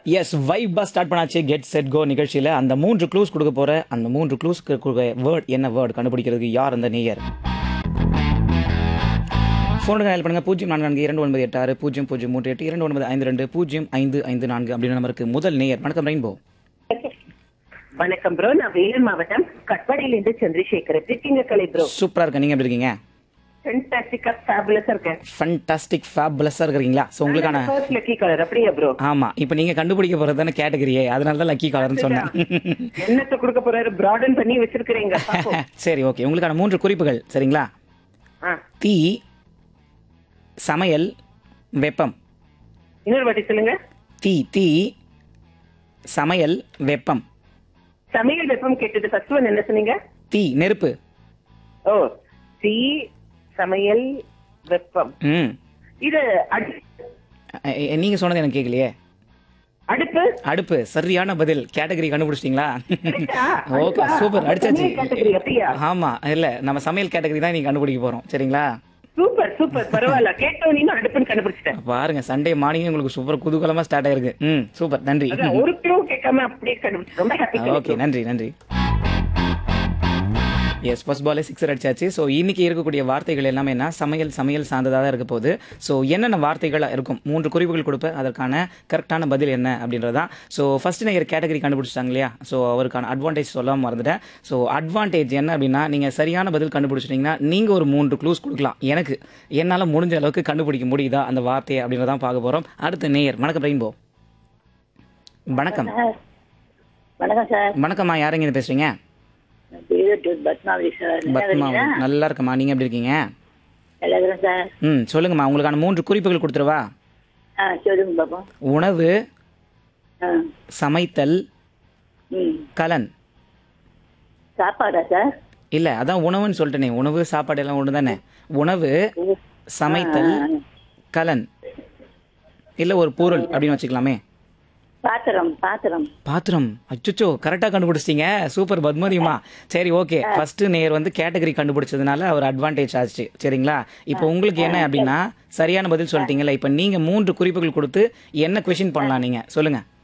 S வைபா start பண்ணாச்சு get set go நிகழ்ச்சியில் அந்த மூன்று க்ளூஸ் கொடுக்க போற அந்த மூன்று க்ளூஸ்க்கு வேர்ட் என்ன வேர்ட் கண்டுபிடிக்கிறதுக்கு யார் அந்த நேயர் ஃபோனுக்கு டயல் பண்ணுங்க பூஜ்ஜியம் நான்கு நான்கு இரண்டு ஒன்பது எட்டு ஆறு பூஜ்ஜியம் பூஜ்ஜியம் மூன்று எட்டு இரண்டு ஒன்பது ஐந்து ரெண்டு பூஜ்ஜியம் ஐந்து ஐந்து நான்கு அப்படின்னு நம்பருக்கு முதல் நேயர் வணக்கம் ரெயின்போ வணக்கம் ப்ரோ நான் வேலூர் மாவட்டம் கட்பாடியிலிருந்து சந்திரசேகர் எப்படி இருக்கீங்க கலை ப்ரோ சூப்பரா இருக்கேன் நீங்க எப்படி இருக்கீங்க ஃபென்டாஸ்டிக்கா ஃபேபுலஸா இருக்கேன் ஃபண்டாஸ்டிக் ஃபேப்லஸாக இருக்கிறீங்களா ஸோ உங்களுக்கான ஃபர்ஸ்ட் லக்கி கலர் அப்படியா ப்ரோ ஆமா இப்போ நீங்க கண்டுபிடிக்க போறது தானே கேட்டகரியே அதனால தான் லக்கி கலர்னு சொன்னேன் என்னத்த கொடுக்க போறாரு பிராடன் பண்ணி வச்சிருக்கிறீங்க பாப்போம். சரி ஓகே உங்களுக்கான மூன்று குறிப்புகள் சரிங்களா ஆ, தீ சமையல் வெப்பம் இன்னொரு வாட்டி சொல்லுங்க தீ தீ சமையல் வெப்பம் சமையல் வெப்பம் கேட்டது ஃபர்ஸ்ட் ஒன் என்ன சொன்னீங்க தீ நெருப்பு ஓ தீ சமையல் வெப்பம் ம் இது அடு- அ- எ- நீங்க சொன்னது எனக்கு கேட்கலையே அடுப்பு அடுப்பு சரியான பதில் கேட்டகரி கண்டுபிடிச்சிட்டீங்களா கரெக்டா? ஓகே அடுப்பா? சூப்பர் அடிச்சாச்சு சமையல் category அப்படியா? ஆமா இல்ல நம்ம சமையல் கேட்டகரி தான் நீங்க கண்டுபிடிக்க போறோம் சரிங்களா சூப்பர் சூப்பர் பரவாயில்ல கேட்டவனையும் அடுப்புன்னு கண்டுபிடிச்சிட்டேன் பாருங்க சண்டே மார்னிங் உங்களுக்கு சூப்பர் குதூகலமா ஸ்டார்ட் ஆயிருக்கு ம் சூப்பர் நன்றி அதான் ஒரு கிலோ கேட்காம அப்படியே கண்டுபிடிச்சு ரொம்ப ஹாப்பி ஓகே நன்றி நன்றி எஸ் ஃபர்ஸ்ட் பாலே சிக்ஸர் அடிச்சாச்சு ஸோ இன்னைக்கு இருக்கக்கூடிய வார்த்தைகள் எல்லாமே என்ன சமையல் சமையல் சார்ந்ததாக தான் இருக்க போகுது ஸோ என்னென்ன வார்த்தைகள் இருக்கும் மூன்று குறிப்புகள் கொடுப்பேன் அதற்கான கரெக்டான பதில் என்ன அப்படின்றதான் ஸோ ஃபர்ஸ்ட் நேயர் கேட்டகரி கண்டுபிடிச்சிட்டாங்க இல்லையா ஸோ அவருக்கான அட்வான்டேஜ் சொல்லாம மறந்துட்டேன் ஸோ அட்வான்டேஜ் என்ன அப்படின்னா நீங்கள் சரியான பதில் கண்டுபிடிச்சிட்டிங்கன்னா நீங்கள் ஒரு மூன்று க்ளூஸ் கொடுக்கலாம் எனக்கு என்னால் முடிஞ்ச அளவுக்கு கண்டுபிடிக்க முடியுதா அந்த வார்த்தையை அப்படின்றதான் பார்க்க போகிறோம் அடுத்த நேயர் வணக்கம் ரெயின்போ வணக்கம் வணக்கம் சார் வணக்கம்மா யாருங்க இது பேசுறீங்க திருவட்டூர் பத்மாவதி சார் நல்லா பத்மா இருக்கீங்களா? நல்லா இருக்கம்மா நீங்க எப்படி இருக்கீங்க நல்லா இருக்கிறேன் சார் ம் சொல்லுங்கம்மா உங்களுக்கான மூன்று குறிப்புகள் கொடுத்துருவா ஆ சொல்லுங்க பாப்போம் உணவு ஆ சமைத்தல் ம் கலன் சாப்பாடா சார் இல்ல அதான் உணவுன்னு சொல்லிட்டேனே உணவு சாப்பாடு எல்லாம் ஒன்று தானே உணவு சமைத்தல் கலன் இல்ல ஒரு பொருள் அப்படின்னு வச்சுக்கலாமே பாத்திரம் பாத்திரம் பாத்திரம் அச்சுச்சோ கரெக்டாக கண்டுபிடிச்சிட்டீங்க சூப்பர் பத்மதியுமா சரி ஓகே ஃபர்ஸ்ட் நேர் வந்து கேட்டகரி கண்டுபிடிச்சதுனால அவர் அட்வான்டேஜ் ஆச்சு சரிங்களா இப்போ உங்களுக்கு என்ன அப்படின்னா சரியான பதில் சொல்லிட்டீங்கல்ல இப்போ நீங்க மூன்று குறிப்புகள் கொடுத்து என்ன கொஷின் பண்ணலாம் நீங்க சொல்லுங்க